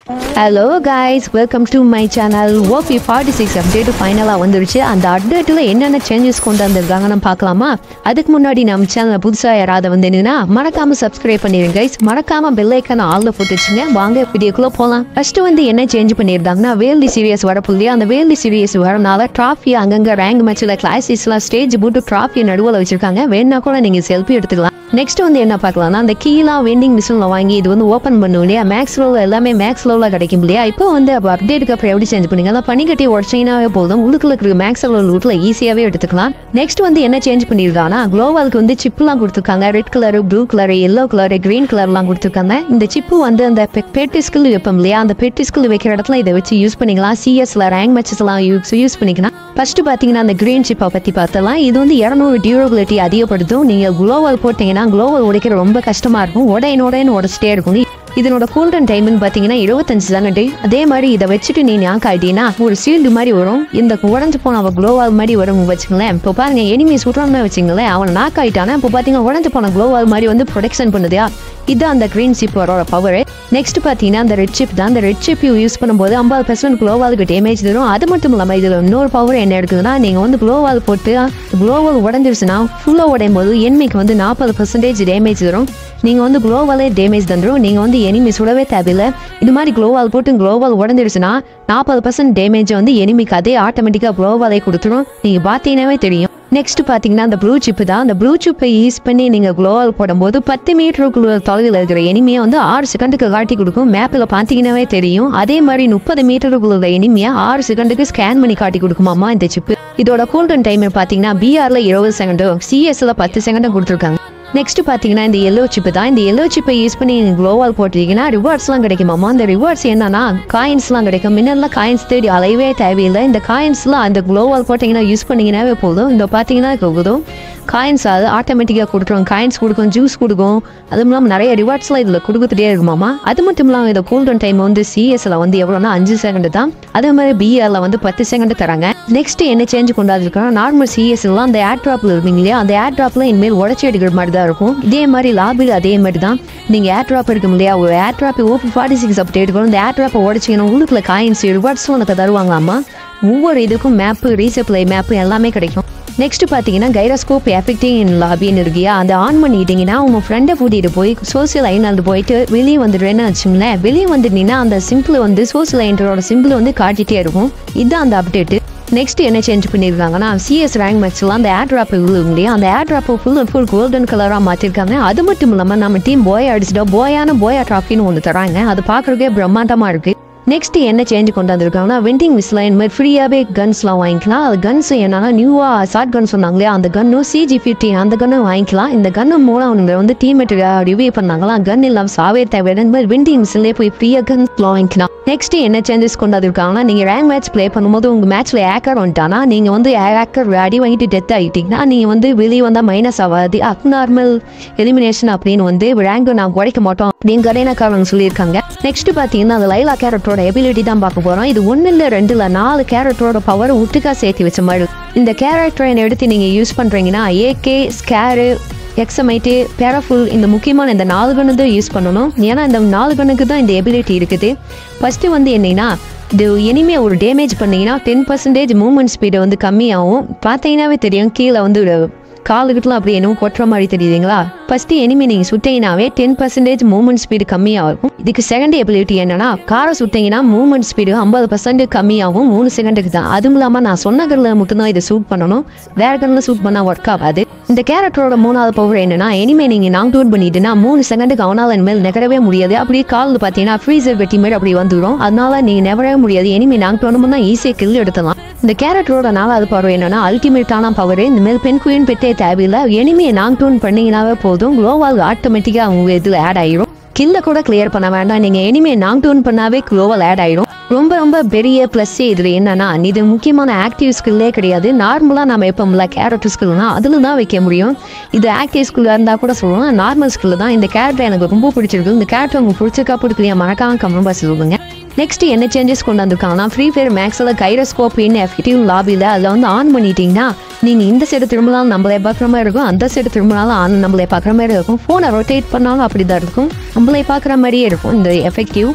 hello guys welcome to my channel OB forty six update ஃபைனலாக வந்துருச்சு அந்த அப்டேட்டில் என்னென்ன சேஞ்சஸ் கொண்டு வந்திருக்காங்க நம்ம பார்க்கலாமா அதுக்கு முன்னாடி நம்ம சேனலை புதுசாக யாராவது வந்தீங்கன்னா மறக்காம சப்ஸ்கிரைப் பண்ணிடுங்க கைஸ் மறக்காம பெல் ஐக்கான ஆளில் போட்டு வச்சுங்க வாங்க வீடியோக்குள்ளே போகலாம் ஃபர்ஸ்ட் வந்து என்ன சேஞ்ச் பண்ணியிருந்தாங்கன்னா வேல்டி சீரியஸ் வரப்போகுது அந்த வேல்டி சீரியஸ் வரனால ட்ராஃபி அங்கங்கே ரேங்க் மேட்ச்சில் கிளாஸஸ்லாம் ஸ்டேஜ் போட்டு ட்ராஃபி நடுவில் வச்சிருக்காங்க வேணா கூட நீங்கள் செல்ஃபி எடுத்துக்கலாம் நெக்ஸ்ட் வந்து என்ன பார்க்கலாம்னா அந்த கீழா வெண்டிங் மிஷினில் வாங்கி இது வந்து ஓப்பன் பண்ணும் இல்லையா மேக்ஸ் லோவில் எல்லாமே மேக்ஸ் லோவில் கிடைக்கும் இல்லையா இப்போ வந்து அப்போ அப்டேட்டுக்கு அப்புறம் எப்படி சேஞ்ச் பண்ணுங்க அதான் பனிக்கட்டி உடச்சிங்கனாவே போதும் உள்ளுக்குள்ள இருக்கிற மேக்ஸ் லோ ரூட்டில் ஈஸியாகவே எடுத்துக்கலாம் நெக்ஸ்ட் வந்து என்ன சேஞ்ச் பண்ணியிருக்காங்கன்னா குளோவாலுக்கு வந்து சிப்லாம் கொடுத்துருக்காங்க red colour blue colour yellow colour green கலர்லாம் கொடுத்துருக்காங்க இந்த சிப்பு வந்து அந்த பெட்டி ஸ்கில் வைப்போம் இல்லையா அந்த பெட்டி ஸ்கில் வைக்கிற இடத்துல இதை வச்சு யூஸ் பண்ணிக்கலாம் சிஎஸ்ல ரேங்க் மேட்சஸ்லாம் யூஸ் யூஸ் பண்ணிக்கலாம் ஃபர்ஸ்ட் பார்த்தீங்கன்னா அந்த கிரீன் சிப்பை பற்றி பார்த்தலாம் இது வந்து இரநூறு டியூரபிலிட்டி அதிகப்படுத்தும் நீங்கள் குளோவல் போட்டிங்கன்னா குளோவல் உடைக்கிற ரொம்ப கஷ்டமாக இருக்கும் உடையன் உடையன் உடச்சிட்டே இருக்கும் இதனோட கூல்டன் டைம்னு பார்த்தீங்கன்னா இருபத்தஞ்சு செகண்ட் அதே மாதிரி இதை வச்சுட்டு நீ ஞாக் ஆகிட்டீங்கன்னா ஒரு சீல்டு மாதிரி வரும் இந்த உடஞ்சு போன அவள் குளோவால் மாதிரி வரும் வச்சுங்களேன் இப்போ பாருங்க எனிமி சுடுறான்னு வச்சுங்களேன் அவன் நாக் ஆகிட்டானா இப்போ பார்த்தீங்கன்னா உடஞ்சு போன குளோவால் மாதிரி வந்து ப்ரொடெக்ஷன் பண்ணுதா இதுதான் அந்த க்ரீன் சிப் வரோட பவர் நெக்ஸ்ட் பார்த்தீங்கன்னா அந்த ரெட் சிப் தான் அந்த ரெட் சிப் யூஸ் பண்ணும்போது ஐம்பது பர்சன்ட் குளோவாலுக்கு டேமேஜ் தரும் அது மட்டும் இல்லாமல் இதில் இன்னொரு பவர் என்ன இருக்குதுன்னா நீங்கள் வந்து குளோவால் போட்டு குளோவால் உடஞ்சிருச்சுன்னா ஃபுல்லாக உடையும் போது என்மிக்கு வந்து நாற்பது பர்சன்டேஜ் டேமேஜ் தரும் நீங்கள் வந்து குளோவாலே டேமேஜ் தந்துடும் நீங்கள் வந்து எனிமி சுடவே தேவையில்லை இது மாதிரி குளோவால் போட்டு குளோவால் உடஞ்சிருச்சுன்னா நாற்பது பர்சன்ட் டேமேஜ் வந்து எனிமிக்கு அதே ஆட்டோமேட்டிக்காக குளோவாலே கொடுத்துரும் நீங்கள் பார்த்தீங்கன்னாவே தெரியும் நெக்ஸ்ட் பார்த்தீங்கன்னா அந்த ப்ளூ சிப்பு தான் அந்த ப்ளூ சிப்பை யூஸ் பண்ணி நீங்கள் குளோவால் போடும்போது பத்து மீட்டருக்குள்ள தொலைவில் இருக்கிற எனிமையை வந்து ஆறு செகண்டுக்கு காட்டி கொடுக்கும் மேப்பில் பார்த்தீங்கன்னாவே தெரியும் அதே மாதிரி முப்பது மீட்டருக்குள்ள எனிமையை ஆறு செகண்டுக்கு ஸ்கேன் பண்ணி காட்டி கொடுக்குமாமா இந்த சிப்பு இதோட கூல்டன் டைம் பார்த்தீங்கன்னா பிஆர்ல இருபது செகண்டும் சிஎஸ்ல பத்து செகண்டும் கொடுத்துருக்காங்க நெக்ஸ்ட் பார்த்தீங்கன்னா இந்த எல்லோ சிப்பு தான் இந்த எல்லோ சிப்பை யூஸ் பண்ணி நீங்கள் க்ளோவால் போட்டிருக்கீங்கன்னா ரிவார்ட்ஸ்லாம் கிடைக்குமாமா அந்த ரிவார்ட்ஸ் என்னன்னா காயின்ஸ்லாம் கிடைக்கும் முன்னெல்லாம் காயின்ஸ் தேடி அலையவே தேவையில்லை இந்த காயின்ஸ்லாம் அந்த க்ளோவால் போட்டிங்கன்னா யூஸ் பண்ணிங்கனாவே போதும் இந்த பார்த்தீங்கன்னா போதும் காயின்ஸ் அது ஆட்டோமேட்டிக்காக கொடுத்துரும் காயின்ஸ் கொடுக்கும் ஜூஸ் கொடுக்கும் அதுவும் இல்லாமல் நிறைய ரிவார்ட்ஸ்லாம் இதில் கொடுத்துட்டே இருக்குமாமா அது மட்டும் இல்லாமல் இந்த கோல்டன் டைம் வந்து சிஎஸ்ல வந்து எவ்வளோனா அஞ்சு செகண்ட் தான் அதே மாதிரி பிஆர்ல வந்து பத்து செகண்ட் தராங்க நெக்ஸ்ட் என்ன சேஞ்ச் கொண்டாந்துருக்கோம் நார்மல் சிஎஸ்லாம் அந்த ஏர் ட்ராப்ல இருப்பீங்க இல்லையா அந்த ஏர் ட்ராப்ல இனிமேல் உடச்சி எடுக்கிற மாதிரி தான் இருக்கும் இதே மாதிரி லாபில் அதே மாதிரி தான் நீங்கள் ஏர் ட்ராப் இருக்கும் இல்லையா ஒரு air drop OB forty six update இருக்கும் இந்த ஏர் ட்ராப்பை உடச்சிங்கன்னா உள்ளுக்குள்ள காயின்ஸ் ரிவார்ட்ஸ்லாம் உனக்கு தருவாங்களாமா ஒவ்வொரு இதுக்கும் மேப்பு ரீசப்ளை மேப்பு எல்லாமே கிடைக்கும் நெக்ஸ்ட் பார்த்தீங்கன்னா கைரோஸ்கோப் எஃபெக்டிங் லாபின்னு இருக்கியா அதை ஆன் பண்ணிட்டீங்கன்னா உங்கள் ஃப்ரெண்டை கூட்டிகிட்டு போய் சோசியல் ஐநாள் போயிட்டு வெளியே வந்துடுறேன்னு வச்சுங்களேன் வெளியே வந்துட்டீங்கன்னா அந்த சிம்பிள் வந்து சோசியல் ஐண்டரோட சிம்பிள் வந்து காட்டிகிட்டே இருக்கும் இதுதான் அந்த அப்டேட்டு நெக்ஸ்ட் என்ன சேஞ்ச் பண்ணியிருக்காங்கன்னா சிஎஸ் ரேங்க் மேட்ச்லாம் அந்த ஏர் ட்ராப் இல்லையா அந்த ஏர் ட்ராப்பை ஃபுல் அண்ட் ஃபுல் கோல்டன் கலராக மாற்றிருக்காங்க அது மட்டும் இல்லாமல் நம்ம டீம் போய் அடிச்சிட்டோம் போயான போயா ட்ராஃபின்னு ஒன்று தராங்க அது பார்க்குறதுக்கே பிரம்மாண்டமாக இருக்குது நெக்ஸ்ட் என்ன சேஞ்ச் கொண்டு வந்திருக்காங்கன்னா வெண்டிங் மிஸ்ல இந்த மாதிரி ஃப்ரீயாகவே கன்ஸ்லாம் வாங்கிக்கலாம் அது கன்ஸ் என்னன்னா நியூவாக ஷார்ட் கன் சொன்னாங்களே அந்த கன்னும் சிஜி ஃபிஃப்டி அந்த கன்னும் வாங்கிக்கலாம் இந்த கன்னு மூலம் அவங்க வந்து டீம்மேட் ரிவ்யூ பண்ணாங்களா கன் இல்லாமல் சாவே தேவை இந்த மாதிரி வெண்டிங் மிஸ்லேயே போய் ஃப்ரீயாக கன்ஸ்லாம் வாங்கிக்கலாம் நெக்ஸ்ட் என்ன சேஞ்சஸ் கொண்டு வந்திருக்காங்கன்னா நீங்கள் ரேங்க் மேட்ச் ப்ளே பண்ணும்போது உங்கள் மேட்ச்சில் ஏக்கர் வந்துட்டானா நீங்கள் வந்து ஏக்கர் அடி வாங்கிட்டு டெத் ஆகிட்டீங்கன்னா நீங்கள் வந்து வெளியே வந்தால் மைனஸ் ஆகாது அப் நார்மல் எலிமினேஷன் அப்படின்னு வந்து ரேங்க் நான் குறைக்க மாட்டோம் அப்படின்னு கரேனாக்காரங்க சொல்லியிருக்காங்க நெக்ஸ்ட் பார்த்தீங்கன்னா அந்த லைலா கேரக்டரோட எபிலிட்டி தான் பார்க்க போகிறோம் இது ஒன்று இல்லை ரெண்டு இல்லை நாலு கேரக்டரோட பவர் ஒட்டுக்கா சேர்த்து வச்ச மாதிரி இந்த கேரக்டரை எடுத்து நீங்கள் யூஸ் பண்ணுறீங்கன்னா ஏகே ஸ்கேரு எக்ஸமைட்டு பேராஃபுல் இந்த முக்கியமான இந்த நாலு கண்ணு தான் யூஸ் பண்ணணும் ஏன்னா இந்த நாலு கண்ணுக்கு தான் இந்த எபிலிட்டி இருக்குது ஃபஸ்ட்டு வந்து என்னன்னா இது இனிமே ஒரு டேமேஜ் பண்ணீங்கன்னா டென் பர்சன்டேஜ் மூவ்மெண்ட் ஸ்பீடு வந்து கம்மியாகும் பார்த்தீங்கன்னாவே தெரியும் கீழே வந்து காலுக்கிட்டலாம் அப்படி என்னவோ கொட்டுற மாதிரி தெரியுதுங்களா ஃபர்ஸ்ட் எனிமே நீங்கள் சுட்டீங்கன்னாவே டென் பர்சன்டேஜ் மூவ்மெண்ட் ஸ்பீடு கம்மியாகும் இதுக்கு செகண்ட் எபிலிட்டி என்னன்னா காரை சுட்டீங்கன்னா மூவ்மெண்ட் ஸ்பீடு ஐம்பது பர்சன்ட் கம்மியாகும் மூணு செகண்டுக்கு தான் அதுவும் இல்லாமல் நான் சொன்ன கரில் மட்டும்தான் இதை சூட் பண்ணணும் வேற கரில் சூட் பண்ணால் ஒர்க் ஆகாது இந்த கேரக்டரோட மூணாவது பவர் என்னன்னா எனிமே நீங்கள் நாக் டவுன் பண்ணிட்டுனா மூணு செகண்டுக்கு அவனால் இனிமேல் நகரவே முடியாது அப்படியே காலில் பார்த்தீங்கன்னா ஃப்ரீசர் வெட்டி மாதிரி அப்படி வந்துடும் அதனால நீங்கள் நெவரவே முடியாது எனிமே நாக் டவுன் பண்ணால் ஈஸியாக கில் எடுத்துலாம் இந்த கேரக்டரோட நாலாவது பவர் என்னன்னா அல்டிமேட்டான பவர் இந்த மேல் பெண் குயின் பெட்டே தேவையில்லை எனிமையை நாக் டவுன் பண்ணீங்கன்னாவே போதும் குளோவால் ஆட்டோமேட்டிக்காக உங்க இதில் ஆட் ஆயிரும் கில்ல கூட கிளியர் பண்ண வேண்டாம் நீங்கள் எனிமே நாக் டவுன் பண்ணாவே குளோவல் ஆட் ஆயிரும் ரொம்ப ரொம்ப பெரிய ப்ளஸ் இதில் என்னன்னா இது முக்கியமான ஆக்டிவ் ஸ்கில்லே கிடையாது நார்மலாக நம்ம எப்போம்ல கேரக்டர் ஸ்கில்னா அதில் தான் வைக்க முடியும் இது ஆக்டிவ் ஸ்கில்லாக இருந்தால் கூட சொல்லலாம் நார்மல் ஸ்கில் தான் இந்த கேரக்டர் எனக்கு ரொம்ப பிடிச்சிருக்கு இந்த கேரக்டர் உங்களுக்கு பிடிச்சிருக்கா பிடிக்கலையா மறக்காம கமெண்ட் பாக்ஸ் சொல்லுங்க நெக்ஸ்ட் என்ன சேஞ்சஸ் கொண்டு வந்திருக்காங்கன்னா ஃப்ரீ ஃபயர் மேக்ஸில் கைரோஸ்கோப் இன் எஃபெக்டிவ் லாபியில் அதில் வந்து ஆன் பண்ணிட்டீங்கன்னா நீங்கள் இந்த சைடு திரும்பினாலும் நம்மளே பார்க்குற மாதிரி இருக்கும் அந்த சைடு திரும்பினாலும் ஆன் நம்மளே பார்க்குற மாதிரி இருக்கும் ஃபோனை ரொட்டேட் பண்ணாலும் அப்படி தான் இருக்கும் நம்மளே பார்க்குற மாதிரியே இருக்கும் இந்த எஃபெக்டிவ்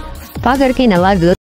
பார்க்கறதுக்கே நல்லா இருக்குது